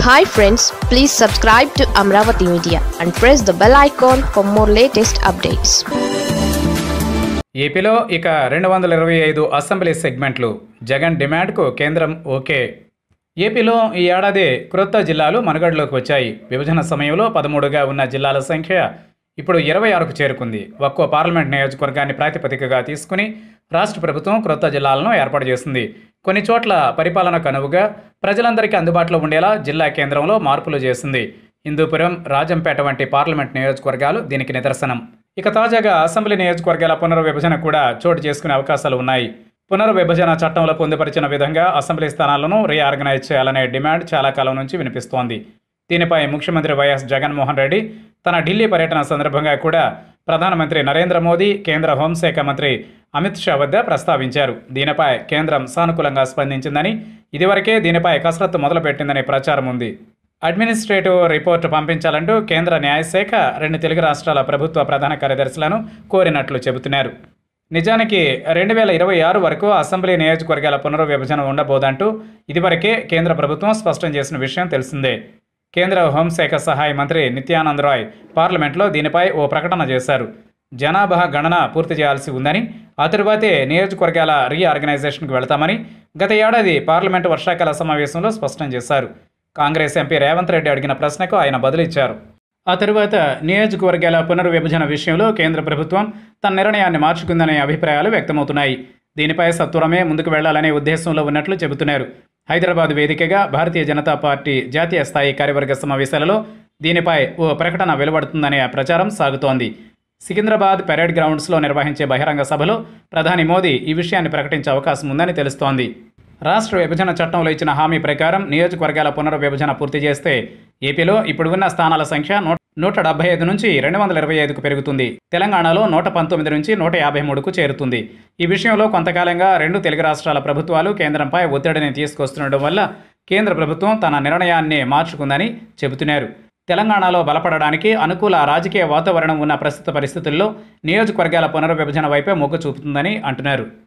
hi friends please subscribe to Amaravati media and press the bell icon for more latest updates ఏపీలో ఇక రెండు వందల ఇరవై ఐదు అసెంబ్లీ సెగ్మెంట్లు జగన్ డిమాండ్కు కేంద్రం ఓకే ఏపీలో ఈ ఏడాది క్రొత్త జిల్లాలు మనుగడలోకి వచ్చాయి విభజన సమయంలో పదమూడుగా ఉన్న జిల్లాల సంఖ్య ఇప్పుడు ఇరవై ఆరుకు చేరుకుంది ఒక్కో పార్లమెంట్ నియోజకవర్గాన్ని ప్రాతిపదికగా తీసుకుని రాష్ట్ర ప్రభుత్వం క్రొత్త జిల్లాలను ఏర్పాటు చేసింది కొన్ని చోట్ల పరిపాలనకు అనువుగా ప్రజలందరికీ అందుబాటులో ఉండేలా జిల్లా కేంద్రంలో మార్పులు చేసింది హిందూపురం రాజంపేట వంటి పార్లమెంట్ నియోజకవర్గాలు దీనికి నిదర్శనం ఇక తాజాగా అసెంబ్లీ నియోజకవర్గాల పునర్విభజన కూడా చోటు చేసుకునే అవకాశాలు ఉన్నాయి పునర్విభజన చట్టంలో పొందుపరిచిన విధంగా అసెంబ్లీ స్థానాలను రీఆర్గనైజ్ చేయాలనే డిమాండ్ చాలా కాలం నుంచి వినిపిస్తోంది దీనిపై ముఖ్యమంత్రి వైఎస్ జగన్మోహన్ రెడ్డి తన ఢిల్లీ పర్యటన సందర్భంగా కూడా ప్రధానమంత్రి నరేంద్ర మోదీ కేంద్ర హోంశాఖ మంత్రి అమిత్ షా వద్ద ప్రస్తావించారు దీనిపై కేంద్రం సానుకూలంగా స్పందించిందని ఇదివరకే దీనిపై కసరత్తు మొదలుపెట్టిందనే ప్రచారం ఉంది అడ్మినిస్ట్రేటివ్ రిపోర్టు పంపించాలంటూ కేంద్ర న్యాయశాఖ రెండు తెలుగు రాష్ట్రాల ప్రభుత్వ ప్రధాన కార్యదర్శులను కోరినట్లు చెబుతున్నారు నిజానికి రెండు వేల ఇరవై ఆరు వరకు అసెంబ్లీ నియోజకవర్గాల పునర్విభజన ఉండబోదంటూ ఇదివరకే కేంద్ర ప్రభుత్వం స్పష్టం చేసిన విషయం తెలిసిందే కేంద్ర హోంశాఖ సహాయ మంత్రి నిత్యానంద్ రాయ్ పార్లమెంట్లో దీనిపై ఓ ప్రకటన చేశారు జనాభా గణన పూర్తి చేయాల్సి ఉందని ఆ తరువాతే నియోజకవర్గాల రీఆర్గనైజేషన్కి వెళతామని గత ఏడాది పార్లమెంటు వర్షాకాల సమావేశంలో స్పష్టం చేశారు కాంగ్రెస్ ఎంపీ రేవంత్ రెడ్డి అడిగిన ప్రశ్నకు ఆయన బదులిచ్చారు ఆ తరువాత నియోజకవర్గాల పునర్విభజన విషయంలో కేంద్ర ప్రభుత్వం తన నిర్ణయాన్ని మార్చుకుందనే అభిప్రాయాలు వ్యక్తమవుతున్నాయి దీనిపై సత్వరమే ముందుకు వెళ్లాలనే ఉద్దేశంలో ఉన్నట్లు చెబుతున్నారు హైదరాబాద్ వేదికగా భారతీయ జనతా పార్టీ జాతీయ స్థాయి కార్యవర్గ సమావేశాలలో దీనిపై ఓ ప్రకటన వెలువడుతుందనే ప్రచారం సాగుతోంది సికింద్రాబాద్ పెరేడ్ గ్రౌండ్స్లో నిర్వహించే బహిరంగ సభలో ప్రధాని మోదీ ఈ విషయాన్ని ప్రకటించే అవకాశం ఉందని తెలుస్తోంది రాష్ట్ర విభజన చట్టంలో ఇచ్చిన హామీ ప్రకారం నియోజకవర్గాల పునర్విభజన పూర్తి చేస్తే ఏపీలో ఇప్పుడు ఉన్న స్థానాల సంఖ్య నూట నూట డెబ్బై ఐదు నుంచి రెండు వందల ఇరవై ఐదుకు పెరుగుతుంది తెలంగాణలో నూట పంతొమ్మిది నుంచి నూట యాభై మూడుకు చేరుతుంది ఈ విషయంలో కొంతకాలంగా రెండు తెలుగు రాష్ట్రాల ప్రభుత్వాలు కేంద్రంపై ఒత్తిడిని తీసుకొస్తుండడం వల్ల కేంద్ర ప్రభుత్వం తన నిర్ణయాన్ని మార్చుకుందని చెబుతున్నారు తెలంగాణలో బలపడడానికి అనుకూల రాజకీయ వాతావరణం ఉన్న ప్రస్తుత పరిస్థితుల్లో నియోజకవర్గాల పునర్విభజన వైపే మొగ్గు చూపుతుందని అంటున్నారు